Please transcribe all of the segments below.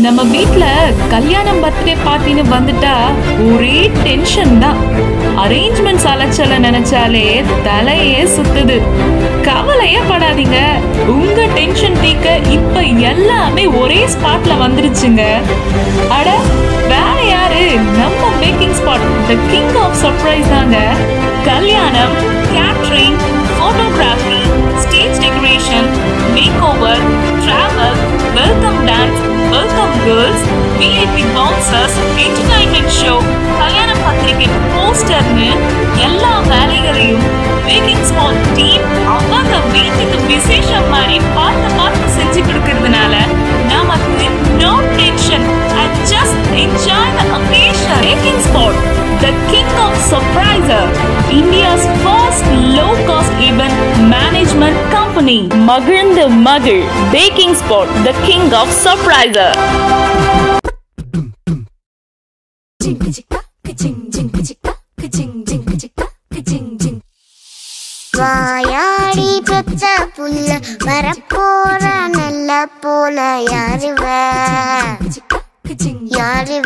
நம்ம வீட்ல கல்யாணம் பர்த்டே பார்ட்டின்னு வந்துட்டா ஒரே டென்ஷன் தான் அரேஞ்ச்மெண்ட்ஸ் அலைச்சல நினைச்சாலே தலையே சுத்துது கவலையே படாதீங்க உங்க டென்ஷன் தீக்க இப்ப எல்லாமே ஒரே ஸ்பாட்ல வந்துருச்சுங்க அட வேற யாரு நம்ம packing spot the king of surprise தாங்க கல்யாணம் catering photography stage decoration makeover travel welcome dance welcome girls VIP bouncers entertainment show கல்யாண பத்திரிகை போஸ்டர்னு எல்லா வேலைகளையும் பேக்கிங் ஸ்பாட் டீம் அவங்க வீட்டுக்கு விசேஷம் மாதிரி பார்த்து பார்த்து செஞ்சு கொடுக்கறதுனால நமக்கு no tension and just enjoy the occasion packing spot the king of surpriser India's first low cost event management company மகிழ்ந்து மகிழ் packing spot the king of surpriser வாயாடி பெத்த புள்ள வரப்போற நல்ல போல யாருவ யாருவ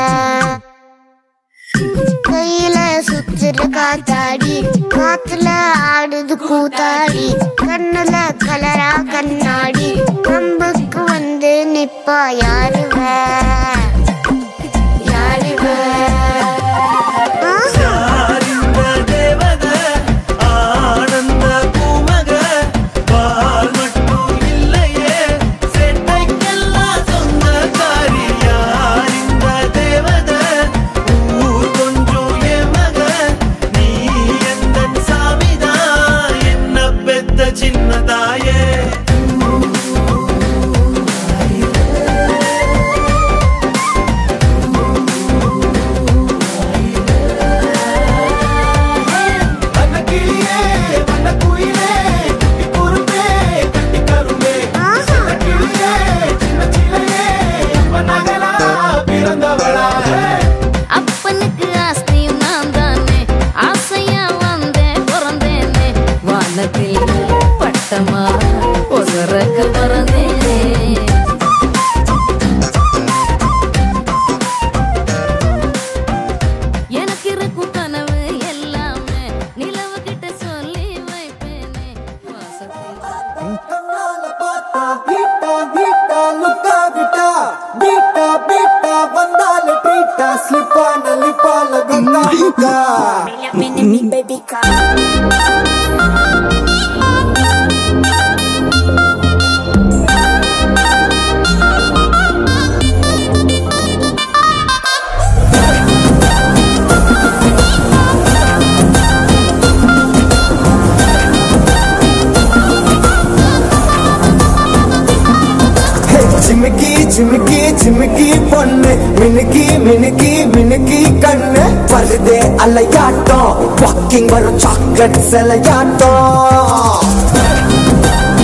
கையில சுத்துற காத்தாடி காத்துல ஆடுது கூத்தாடி கண்ணுல கலரா கண்ணாடி கம்புக்கு வந்து நிப்பா யாருவ யாருவ ஆஹா ஆனந்த தேவத ஆனந்த பூமக பால் மட்டும் இல்லையே செட்டைக்கெல்லாம் சொந்தக்காரி யார் இந்த தேவத ஊர் கொஞ்சம் எமக நீ எந்த சாமிதான் என்ன பெத்த சின்ன தாயே வண்ணக்கிளியே, வண்ணக்குயிலே, குட்டி குரும்பே, கட்டி கரும்பே. சின்னக்கிளியே, சின்ன சிலையே, இப்ப நகலா பிறந்தவளா அப்பனுக்கு ஆஸ்தியும் நான் தானே ஆசையா வந்தேன் பிறந்தேனே வானத்தில் பட்டமா ஒசரக்க பறந்தேனே எனக்கு இருக்கும் கனவு எல்லாமே நிலவு கிட்ட சொல்லி வைப்பேனே வாசத்தில் கண்ணால பார்த்தா ஹீட்டா ஹீட்டா லுக்கா விட்டா பீட்டா பீட்டா வந்தால ட்ரீட்டா ஸ்லிப்பான லிப்பால கங்கா ஹீட்டா ஜிமிக்கி ஜிமிக்கி ஜிமிக்கி பொண்ணு மினுக்கி மினுக்கி மினுக்கி கண்ணு வருதே அலையாட்டம் வாக்கிங் வரும் சாக்லேட் சிலையாட்டம்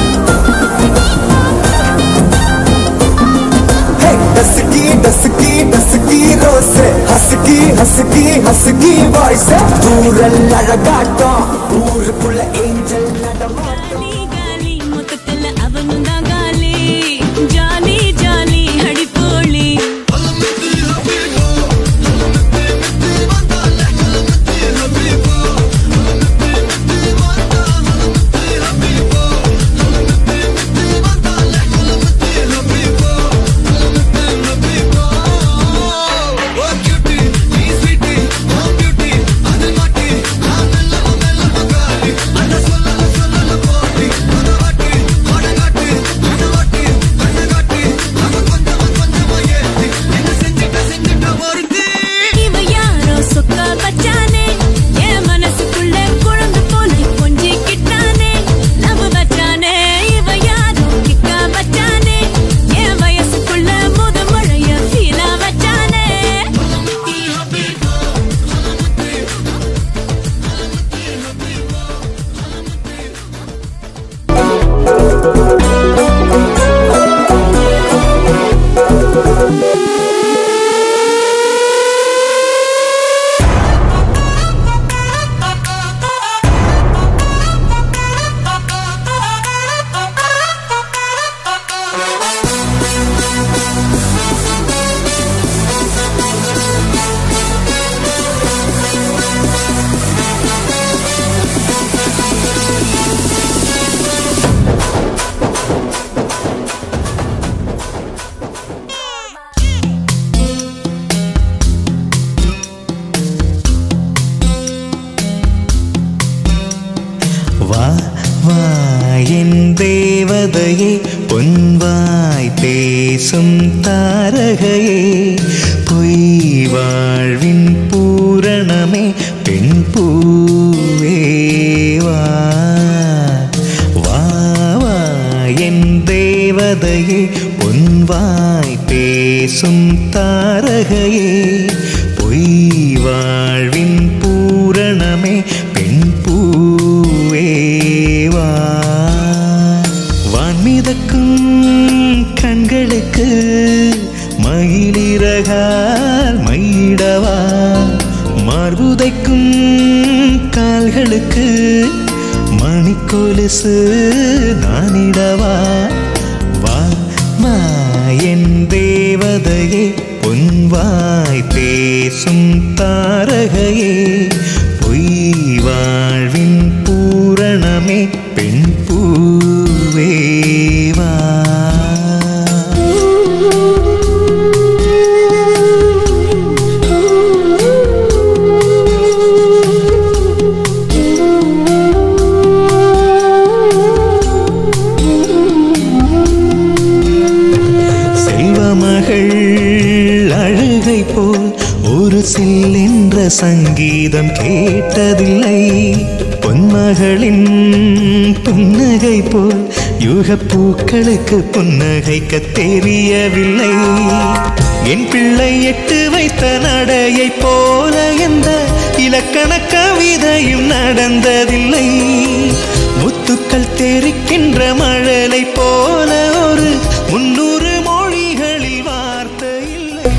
dusky dusky dusky rose husky husky husky voice தூரல் அழகாட்டம் ஊருக்குள்ள ஏஞ்சல் நடமாட்டம் காலி காலி மொத்தத்துல அவனும் தான் காலி ஜாலி ஜாலி அடிப்போலி Beauty, I'm beauty, I'm என் தேவதையே பொன்வாய் பேசும் தாரகையே பொய் வாழ்வின் பூரணமே பெண் பூவேவா வா வா என் தேவதையே பொன்வாய் பேசும் தாரகையே பொய் வாழ்வின் பூரணமே பெண் பூவேவா வான்மிதக்கும் கண்களுக்கு மயிலிறகால் மயிடவா மார்புதைக்கும் கால்களுக்கு மணிக்கொலுசு நானிடவா வா மா என் தேவதையே பொன்வாய் பேசும் தாரகையே பொய் வாழ்வின் பூரணமே பெண் பூவேவா செல்வமகள் அழுகை போல் ஒரு சில் என்ற சங்கீதம் கேட்டதில்லை பொன்மகளின் புன்னகை போல் யுகப் பூக்களுக்கு புன்னகைக்க தெரியவில்லை என் பிள்ளை எட்டு வைத்த நடையை போல எந்த இலக்கண கவிதையும் நடந்ததில்லை முத்துக்கள் தெரிக்கின்ற மழலை போல ஒரு முன்னூறு மொழிகளில் வார்த்தை இல்லை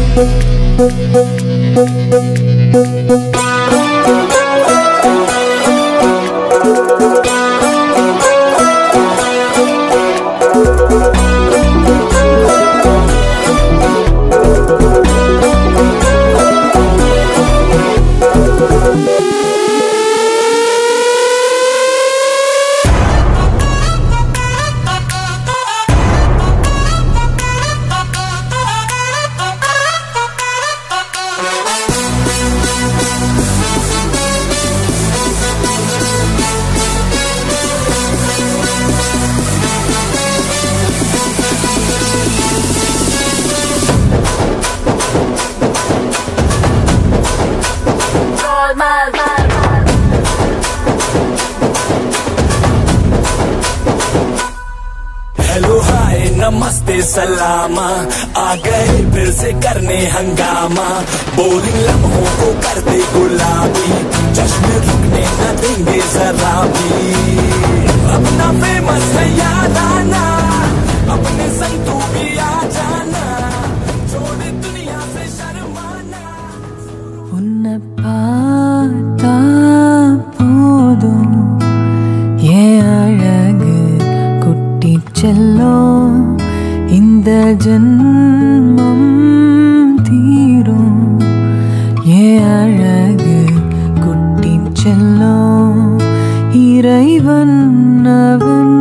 हेलो हाय नमस्ते सलामा आ गए फिर से करने हंगामा बोरिंग लम्हों को कर दे गुलाबी जश्न रुकने न देंगे जरा भी अपना फेमस है याद आना अपने संग तू भी आ जाना छोड़ दुनिया से शर्माना உன்னை பார்த்தா போதும் ஏன் அழகு குட்டி செல்லும் இந்த ஜென்மம் தீரும் ஏன் அழகு குட்டி செல்லும் இறைவன் அவன்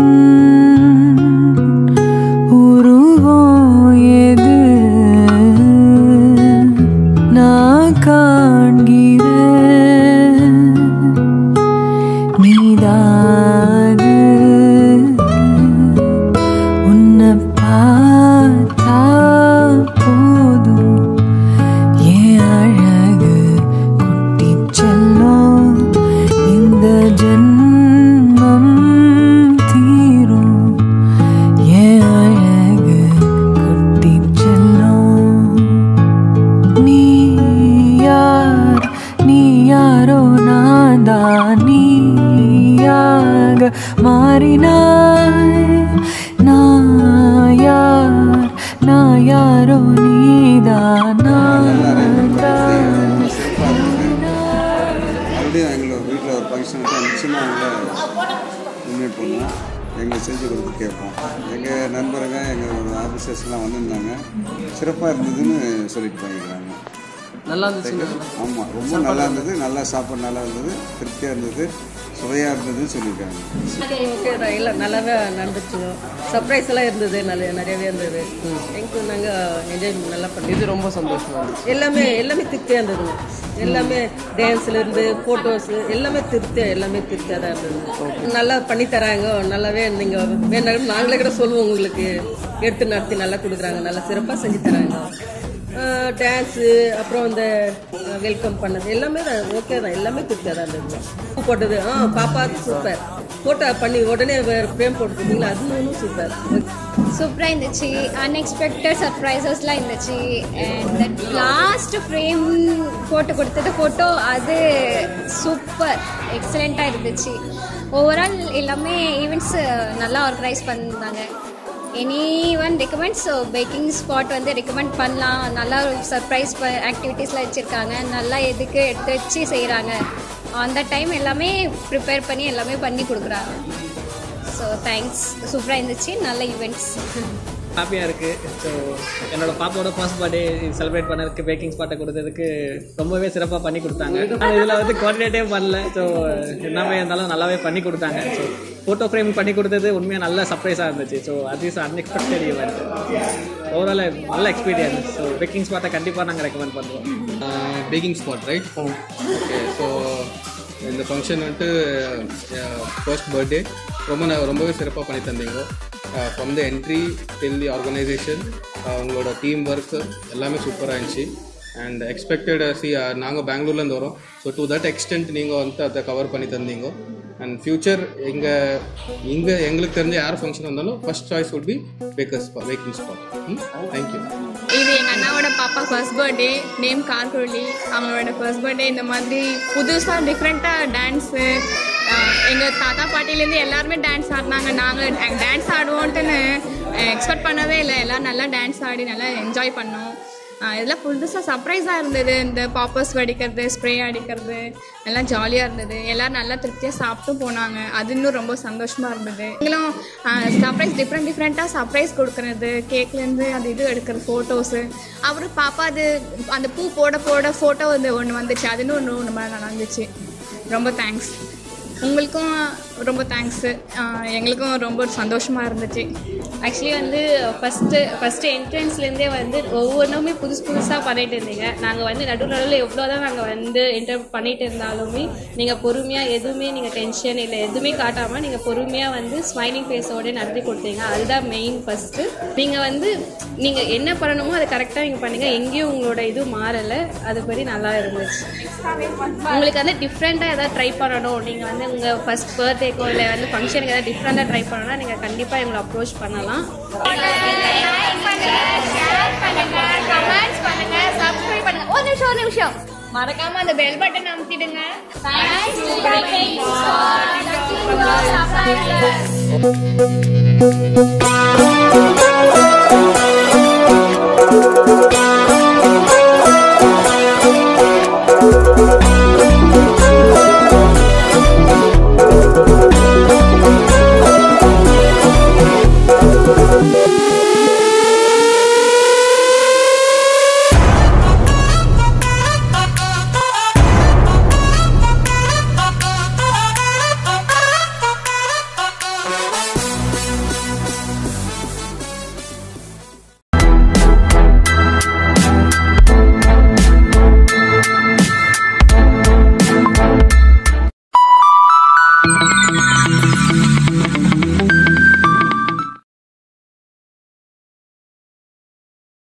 உருவம் எது நான் காண்கிறேன் நீதாது உன்னை பார்த்தா போதும் ஏன் அழகு குட்டி செல்லும் இந்த ஜென்மம் தீரும் ஏன் அழகு குட்டி செல்லும் நீ யார் நீ யாரோ நான் தான் நீயாக மாறினாய் நான் யார் நான் யாரோ நீதான் நான் தான் மறுபடியும் எங்களை வீட்டில் ஒரு ஃபங்க்ஷன் வச்சா நிச்சயமாக அவங்கள இன்வைட் பண்ணுவோம் எங்களுக்கு செஞ்சு கொடுத்து கேட்போம் எங்கள் நண்பருங்க எங்கள் ஆஃபீஸர்ஸ்லாம் வந்திருந்தாங்க சிறப்பாக இருந்ததுன்னு சொல்லிட்டு போயிருக்கிறாங்க நல்லா இருந்துச்சு ஆமாம் ரொம்ப நல்லா இருந்தது நல்லா சாப்பாடு நல்லா இருந்தது திருப்தியாக இருந்தது சுவையாக இருந்ததுன்னு சொல்லியிருக்காங்க ஓகே தான் இல்லை நல்லாவே நடந்துச்சு சர்ப்ரைஸ் எல்லாம் இருந்தது நல்ல நிறையவே இருந்தது எங்களுக்கு நாங்கள் என்ஜாய் நல்லா பண்ணி இது ரொம்ப சந்தோஷமா இருந்துச்சு எல்லாமே எல்லாமே திருப்தியாக இருந்ததுங்க எல்லாமே டான்ஸ்ல இருந்து போட்டோஸ் எல்லாமே திருப்தியாக எல்லாமே திருப்தியாக தான் இருந்தது நல்லா பண்ணி தராங்க நல்லாவே நீங்க வேணாலும் நாங்களே கூட சொல்லுவோம் உங்களுக்கு எடுத்து நடத்தி நல்லா கொடுக்குறாங்க நல்லா சிறப்பாக செஞ்சு தராங்க டான்ஸு அப்புறம் இந்த வெல்கம் பண்ணது எல்லாமே தான் ஓகே தான் எல்லாமே திருப்தியாக தான் இருந்தது பூ போட்டது ஆ பாப்பா சூப்பர் போட்டோ பண்ணி உடனே ஃப்ரேம் போட்டுருக்கீங்களா அது ஒன்றும் சூப்பர் சூப்பராக இருந்துச்சு அன்எக்ஸ்பெக்டட் சர்ப்ரைசஸ்லாம் இருந்துச்சு அண்ட் லாஸ்ட் ஃப்ரேம் போட்டு கொடுத்தது ஃபோட்டோ அது சூப்பர் எக்ஸலண்ட்டாக இருந்துச்சு ஓவரால் எல்லாமே ஈவெண்ட்ஸ் நல்லா ஆர்கனைஸ் பண்ணியிருந்தாங்க any one recommends packing spot வந்து ரெக்கமெண்ட் பண்ணலாம் நல்லா சர்ப்ரைஸ் ஆக்டிவிட்டீஸ்லாம் வச்சுருக்காங்க நல்லா எதுக்கு எடுத்து வச்சு செய்கிறாங்க அந்த டைம் எல்லாமே ப்ரிப்பேர் பண்ணி எல்லாமே பண்ணி கொடுக்குறாங்க ஸோ தேங்க்ஸ் சூப்பராக இருந்துச்சு நல்ல ஈவெண்ட்ஸ் ஹாப்பியாக இருக்குது ஸோ என்னோட பாப்பாவோட ஃபர்ஸ்ட் பர்த்டே செலிப்ரேட் பண்ணதுக்கு பேக்கிங் ஸ்பாட்டை கொடுத்ததுக்கு ரொம்பவே சிறப்பாக பண்ணி கொடுத்தாங்க ஆனால் இதில் வந்து கோஆர்டினேட்டே பண்ணல ஸோ எல்லாமே இருந்தாலும் நல்லாவே பண்ணி கொடுத்தாங்க ஸோ ஃபோட்டோ ஃப்ரேம் பண்ணி கொடுத்தது உண்மையாக நல்ல சர்ப்ரைஸாக இருந்துச்சு ஸோ அது இஸ் அன்எக்ஸ்பெக்டட் ஈவெண்ட் ஓவரால் நல்ல எக்ஸ்பீரியன்ஸ் ஸோ பேக்கிங் ஸ்பாட்டை கண்டிப்பாக நாங்கள் ரெக்கமெண்ட் பண்ணுறோம் packing spot right okay so இந்த ஃபங்க்ஷன் வந்துட்டு ஃபர்ஸ்ட் பர்த்டே ரொம்ப ந- ரொம்பவே சிறப்பாக பண்ணி தந்தீங்க from the entry till the organisation உங்களோட டீம் ஒர்க் எல்லாமே சூப்பராக இருந்துச்சு அண்ட் எக்ஸ்பெக்டட் சி நாங்கள் பெங்களூர்லேருந்து வரோம் ஸோ டு தட் எக்ஸ்டென்ட் நீங்கள் வந்து அதை கவர் பண்ணி தந்தீங்க அண்ட் ஃப்யூச்சர் எங்கள் இங்கே எங்களுக்கு தெரிஞ்ச யார் ஃபங்க்ஷன் வந்தாலும் first choice would be packers packing spot thank you இது எங்கள் அண்ணாவோட பாப்பா ஃபர்ஸ்ட் பர்த்டே நேம் கார்குழலி அவங்களோட ஃபர்ஸ்ட் பர்த்டே இந்த மாதிரி புதுசாக டிஃப்ரெண்ட்டாக டான்ஸு எங்கள் தாத்தா பாட்டிலேருந்து எல்லாருமே டான்ஸ் ஆடினாங்க நாங்கள் டான்ஸ் ஆடுவோன்ட்டுன்னு எக்ஸ்பெக்ட் பண்ணவே இல்லை எல்லாம் நல்லா டான்ஸ் ஆடி நல்லா என்ஜாய் பண்ணோம் ஆஹ் இதெல்லாம் புதுசாக சர்ப்ரைஸாக இருந்தது இந்த பாப்பர்ஸ் வெடிக்கிறது ஸ்ப்ரே அடிக்கிறது எல்லாம் ஜாலியாக இருந்தது எல்லோரும் நல்லா திருப்தியாக சாப்பிட்டும் போனாங்க அது இன்னும் ரொம்ப சந்தோஷமாக இருந்தது நீங்களும் சர்ப்ரைஸ் டிஃப்ரெண்ட் டிஃப்ரெண்ட்டாக சர்ப்ரைஸ் கொடுக்குறது கேக்லேருந்து அது இது எடுக்கிறது ஃபோட்டோஸு அப்புறம் பாப்பா அது அந்த பூ போட போட ஃபோட்டோ வந்து ஒன்று வந்துச்சு அது இன்னும் ஒன்று ரொம்ப நல்லா இருந்துச்சு ரொம்ப தேங்க்ஸ் உங்களுக்கும் ரொம்ப தேங்க்ஸு எங்களுக்கும் ரொம்ப சந்தோஷமாக இருந்துச்சு ஆக்சுவலி வந்து ஃபஸ்ட்டு ஃபஸ்ட்டு என்ட்ரன்ஸ்லேருந்தே வந்து ஒவ்வொன்றுமே புதுசு புதுசாக பண்ணிட்டு இருந்தீங்க நாங்கள் வந்து நடு நடுவில் எவ்வளோ தான் நாங்கள் வந்து என்டர் பண்ணிட்டு இருந்தாலுமே நீங்கள் பொறுமையாக எதுவுமே நீங்கள் டென்ஷன் இல்லை எதுவுமே காட்டாமல் நீங்கள் பொறுமையாக வந்து ஸ்மைலிங் ஃபேஸோட நடத்தி கொடுத்தீங்க அதுதான் மெயின் ஃபஸ்ட்டு நீங்கள் வந்து நீங்கள் என்ன பண்ணணுமோ அதை கரெக்டாக நீங்கள் பண்ணீங்க எங்கேயும் உங்களோட இது மாறலை அதுபடி நல்லா இருந்துச்சு உங்களுக்கு வந்து டிஃப்ரெண்ட்டாக எதாவது ட்ரை பண்ணணும் நீங்கள் வந்து உங்கள் ஃபர்ஸ்ட் பர்த்டேக்கோ இல்லை வந்து ஃபங்க்ஷனுக்கு எதாவது டிஃப்ரெண்ட்டாக ட்ரை பண்ணணும்னா நீங்கள் கண்டிப்பாக எங்களை அப்ரோச் பண்ணலாம் ஒரு நிமிஷம் ஒரு நிமிஷம் மறக்காம அந்த பெல் பட்டன் அமுத்திடுங்க Thank you.